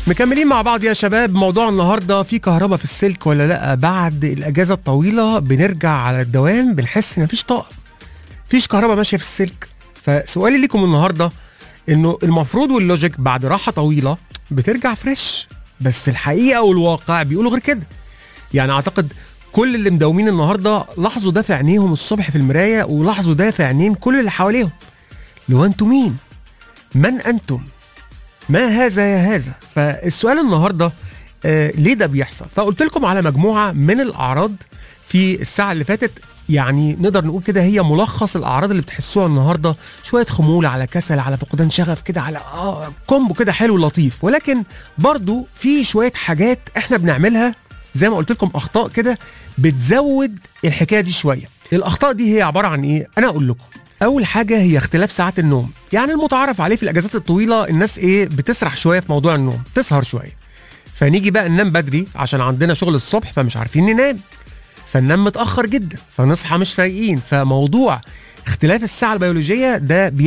مكملين مع بعض يا شباب موضوع النهارده في كهرباء في السلك ولا لا بعد الاجازه الطويله بنرجع على الدوام بنحس ان مفيش طاقه مفيش كهرباء ماشيه في السلك فسؤالي لكم النهارده انه المفروض واللوجيك بعد راحه طويله بترجع فريش بس الحقيقه والواقع بيقولوا غير كده يعني اعتقد كل اللي مداومين النهارده لاحظوا ده في عينيهم الصبح في المرايه ولاحظوا ده في عينين كل اللي حواليهم لو انتم مين من انتم ما هذا يا هذا فالسؤال النهارده آه ليه ده بيحصل فقلت لكم على مجموعه من الاعراض في الساعه اللي فاتت يعني نقدر نقول كده هي ملخص الاعراض اللي بتحسوها النهارده شويه خمول على كسل على فقدان شغف كده على اه كومبو كده حلو لطيف ولكن برضو في شويه حاجات احنا بنعملها زي ما قلت لكم اخطاء كده بتزود الحكايه دي شويه الاخطاء دي هي عباره عن ايه انا اقول لكم اول حاجه هي اختلاف ساعات النوم يعني المتعارف عليه في الاجازات الطويله الناس ايه بتسرح شويه في موضوع النوم تسهر شويه فنيجي بقى ننام بدري عشان عندنا شغل الصبح فمش عارفين ننام فننام متاخر جدا فنصحى مش فايقين فموضوع اختلاف الساعه البيولوجيه ده